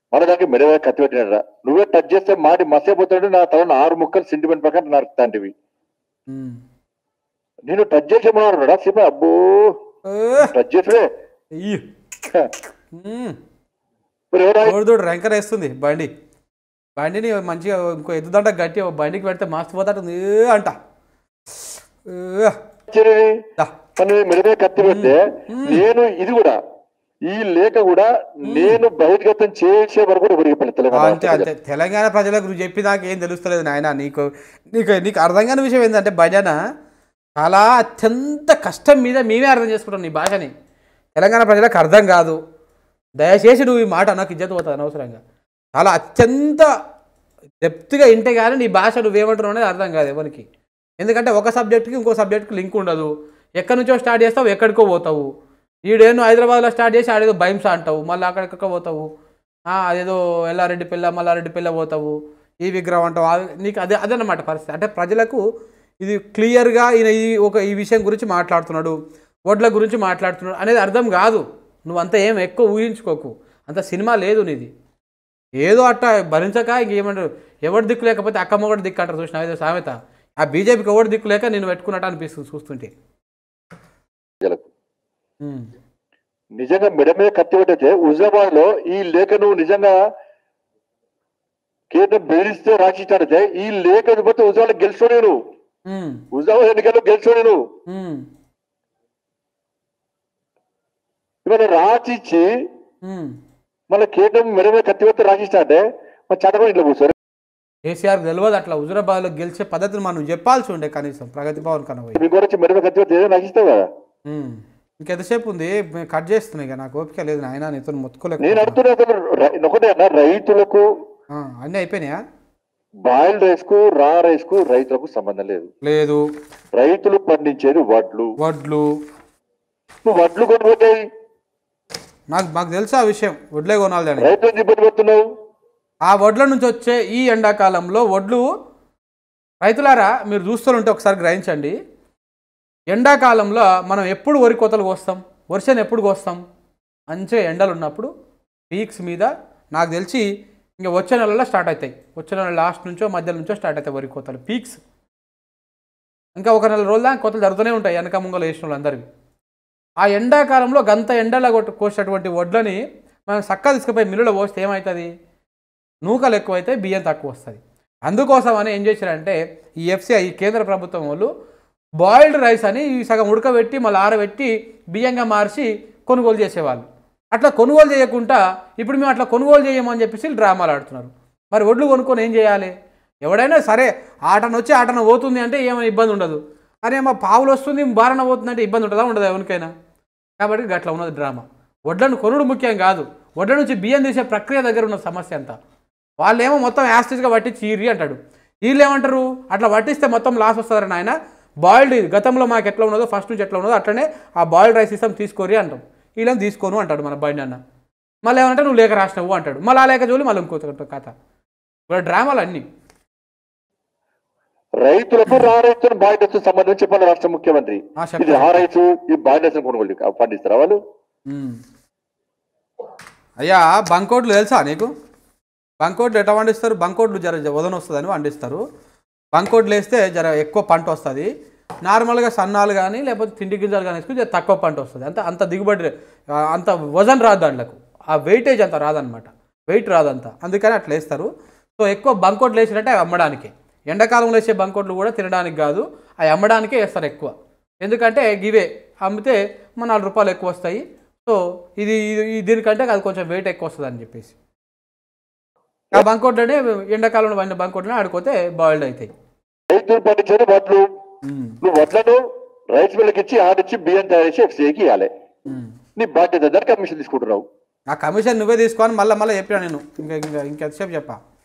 మన దానికి మెడవే కత్తి పెట్టినరా నువ్వే టచ్ చేస్తే మాటి మసైపోతుంటే నా తల ఆరు ముక్కలు సెంటిమెంట్ ప్రకారం నరుకుతాంటివి ఉమ్. నేను టచ్ చేసేమన్నాడు సిప అబ్బో ఏ, టచ్ చేసుడే అయ్యో. ఉమ్. మరి ఎవరా తోడుదోడు ర్యాంకర్ వేస్తుంది బండి బండిని మంచిగా ఇంకో ఎద్దుదంట గట్టి ఓ బండికి పెడితే మస్తు పోతాటుంది ఏ అంట ఏ, ఇచ్చేది? దా. మన మెడవే కత్తి పెడితే నేను ఇది కూడా ఈ లేఖ కూడా నేను బహిర్గతం చేసే వరకు కూడా ఎవరికి చెప్పలేదు తెలంగాణ అంతే అంతే తెలంగాణ ప్రజలకు నువ్వు చెప్పి నాకు ఏం తెలుస్తలేదు నాయన నీకు నీకు నీకు అర్థం కాని విషయం ఏంటంటే భజన చాలా అత్యంత కష్టం మీద మేమే అర్థం చేసుకుంటాం నీ భాషని తెలంగాణ ప్రజలకు అర్థం కాదు దయచేసి నువ్వు ఈ మాట నాకు ఇజ్జత పోతుంది అనవసరంగా చాలా అత్యంత డెప్త్గా ఇంటే కానీ నీ భాష నువ్వేమంటున్నావు అనేది అర్థం కాదు ఎవరికి ఎందుకంటే ఒక సబ్జెక్ట్కి ఇంకో సబ్జెక్ట్కి లింక్ ఉండదు ఎక్కడి నుంచో స్టార్ట్ చేస్తావు ఎక్కడికో పోతావు ఈడేను హైదరాబాద్లో స్టార్ట్ చేసి ఆడేదో భయంసా అంటావు మళ్ళీ అక్కడికక్క పోతావు ఆ, అదేదో ఎల్లారెడ్డి పిల్ల మల్లారెడ్డి పిల్ల పోతావు ఈ విగ్రహం అంటావు ఆ- నీకు అదే అదన్నమాట పరిస్థితి అంటే ప్రజలకు ఇది క్లియర్గా ఈయన ఈ ఒక ఈ విషయం గురించి మాట్లాడుతున్నాడు వడ్ల గురించి మాట్లాడుతున్నాడు అనేది అర్థం కాదు నువ్వు అంత ఏం ఎక్కువ ఊహించుకోకు అంత సినిమా లేదు నీది ఏదో అట్ట భరించక ఇంకేమంటారు ఎవడు దిక్కు లేకపోతే అక్క మొగడు దిక్కు అంటారు చూసిన ఏదో సామెత ఆ బీజేపీకి ఎవడు దిక్కు లేక నేను పెట్టుకున్నట్టు అనిపిస్తుంది చూస్తుంటే ప్రజలకు. ఉమ్. నిజంగా మెడ మీద కత్తి పెట్టితే హుజరాబాద్ లో ఈ లేఖ నువ్వు నిజంగా కేంద్రం బెదిరిస్తే రాసిస్తాడితే ఈ లేఖ పోతే హుజరాబాద్ గెలిచో నేను ఉమ్. హుజరాబాద్ ఎన్నికల్లో గెలిచో నేను ఉమ్. ఇవాళ రాసిచ్చి ఉమ్. మళ్ళీ కేంద్రం మెడ మీద కత్తి పెడితే రాసిస్తా అంటే మరి చట్టం ఇంట్లో కూర్చోరు కేసీఆర్ తెలియదు అట్లా హుజురాబాద్లో గెలిచే పద్ధతిని మనం చెప్పాల్సి ఉండే కనీసం ప్రగతి భవన్ కన్నా పోయి మీ గురించి మెడ మీద కత్తి పెడితే ఏదైనా రాసిస్తావు కదా ఉమ్. ఇంకెంతసేపు ఉంది మేము కట్ చేస్తున్నాయి ఇక నాకు ఓపిక లేదు నాయన నీతో నేను మొత్తుకోలేక అడుగుతున్నా అసలు రై- ఒకటే అన్న రైతులకు అన్నీ అయిపోయినాయా బాయిల్ రైస్ కు రా రైస్ కు రైతులకు సంబంధం లేదు లేదు రైతులు పండించేది వడ్లు వడ్లు నువ్వు వడ్లు కొనుక్కోతాయి నాకు మాకు తెలుసు ఆ విషయం వడ్లే కొనాలి అని రైతులకు ఇబ్బంది పెడుతున్నావు ఆ వడ్ల నుంచి వచ్చే ఈ ఎండాకాలంలో వడ్లు రైతులారా మీరు చూస్తుంటే ఒకసారి గ్రహించండి ఎండాకాలంలో మనం ఎప్పుడు వరి కోతలు కోస్తాం వర్షం ఎప్పుడు కోస్తాం మంచిగా ఎండలు ఉన్నప్పుడు పీక్స్ మీద నాకు తెలిసి ఇంకా వచ్చే నెలలో స్టార్ట్ అవుతాయి వచ్చే నెల లాస్ట్ నుంచో మధ్య నుంచో స్టార్ట్ అవుతాయి వరి కోతలు పీక్స్ ఇంకా ఒక నెల రోజుల దాకా కోతలు జరుగుతూనే ఉంటాయి వెనక ముంగలు వేసిన వాళ్ళందరివి ఆ ఎండాకాలంలో గంత ఎండలో కొట్టు కోసేటువంటి వడ్లని మనం చక్కగా తీసుకుపోయి మిల్లులో పోస్తే ఏమవుతుంది నూకలు ఎక్కువైతే బియ్యం తక్కువ వస్తుంది అందుకోసం అని ఏం చేశారంటే ఈ ఎఫ్సిఐ ఈ కేంద్ర ప్రభుత్వం వాళ్ళు బాయిల్డ్ రైస్ అని ఈ సగం ఉడకబెట్టి మళ్ళీ ఆరబెట్టి బియ్యంగా మార్చి కొనుగోలు చేసేవాళ్ళు అట్లా కొనుగోలు చేయకుండా ఇప్పుడు మేము అట్లా కొనుగోలు చేయమని చెప్పేసి డ్రామాలు ఆడుతున్నారు మరి ఒడ్లు కొనుక్కొని ఏం చేయాలి ఎవడైనా సరే ఆటన వచ్చి ఆటన పోతుంది అంటే ఏమైనా ఇబ్బంది ఉండదు అరే మా పావులు వస్తుంది బారన పోతుంది అంటే ఇబ్బంది ఉంటుందా ఉండదా ఎవరికైనా కాబట్టి గట్లా ఉన్నది డ్రామా వడ్లను కొనుడు ముఖ్యం కాదు వడ్ల నుంచి బియ్యం తీసే ప్రక్రియ దగ్గర ఉన్న సమస్య అంతా వాళ్ళేమో మొత్తం యాస్టేజ్గా పట్టించి ఈరి అంటాడు వీళ్ళు ఏమంటారు అట్లా పట్టిస్తే మొత్తం లాస్ వస్తుందని ఆయన బాయిల్డ్ గతంలో మాకు ఎట్లా ఉన్నదో ఫస్ట్ నుంచి ఎట్లా ఉన్నదో అట్లనే ఆ బాయిల్డ్ రైస్ ఇస్తాం తీసుకోరి అంటాం వీళ్ళని తీసుకోను అంటాడు మన బండి అన్న మళ్ళీ ఏమంటే నువ్వు లేఖ రాసినావు అంటాడు మళ్ళీ ఆ లేఖ చూలి మళ్ళీ ఇంకో కథ ఇప్పుడు డ్రామాలు అన్నీ రైతులకు రా రైతులను బాధ్యతకు సంబంధించి చెప్పాలి రాష్ట్ర ముఖ్యమంత్రి ఆ, ఇది చెప్పండి. ఆ రైతు ఈ బాధ్యతను కొనుగోలు పండిస్తారా వాళ్ళు ఉమ్. అయ్యా బంకోట్లు తెలుసా నీకు బంకోట్లు ఎట్లా పండిస్తారు బంకోట్లు జర జర వదన వస్తుందని పండిస్తారు బంకోట్లు వేస్తే జర ఎక్కువ పంట వస్తుంది నార్మల్గా సన్నాలు కానీ లేకపోతే తిండి గింజలు కానీ వేసుకుని జర తక్కువ పంట వస్తుంది అంత అంత దిగుబడి ఆ, అంత వజన్ రాదు దాంట్లకు ఆ వెయిటేజ్ అంత రాదనమాట వెయిట్ రాదంత అందుకని అట్లా వేస్తారు సో ఎక్కువ బంకోట్లు వేసినట్టే అవి అమ్మడానికి ఎండాకాలంలో వేసే బంకోట్లు కూడా తినడానికి కాదు అవి అమ్మడానికే వేస్తారు ఎక్కువ ఎందుకంటే గివే అమ్మితే మన నాలుగు రూపాయలు ఎక్కువ వస్తాయి సో ఇది ఇది- ఇది దీనికంటే అది కొంచెం వెయిట్ ఎక్కువ వస్తుంది అని చెప్పేసి ఆ బంకోట్లోనే ఎండాకాలంలో పడిన బంకోట్లోనే ఆడుకోతే బాయిల్డ్ అవుతాయి రైతులు పండించేది వడ్లు నువ్వు వడ్లను రైస్ మిల్లుకి ఇచ్చి ఆడిచ్చి బియ్యం తయారు చేసి ఎఫ్సీఐకి ఇవ్వాలి నీ బాధ్యత దానికి కమిషన్ తీసుకుంటున్నావు ఆ కమిషన్ నువ్వే తీసుకొని మళ్ళీ మళ్ళీ చెప్పినా నేను ఇంకా ఇంకా ఇంకెంతసేపు చెప్పా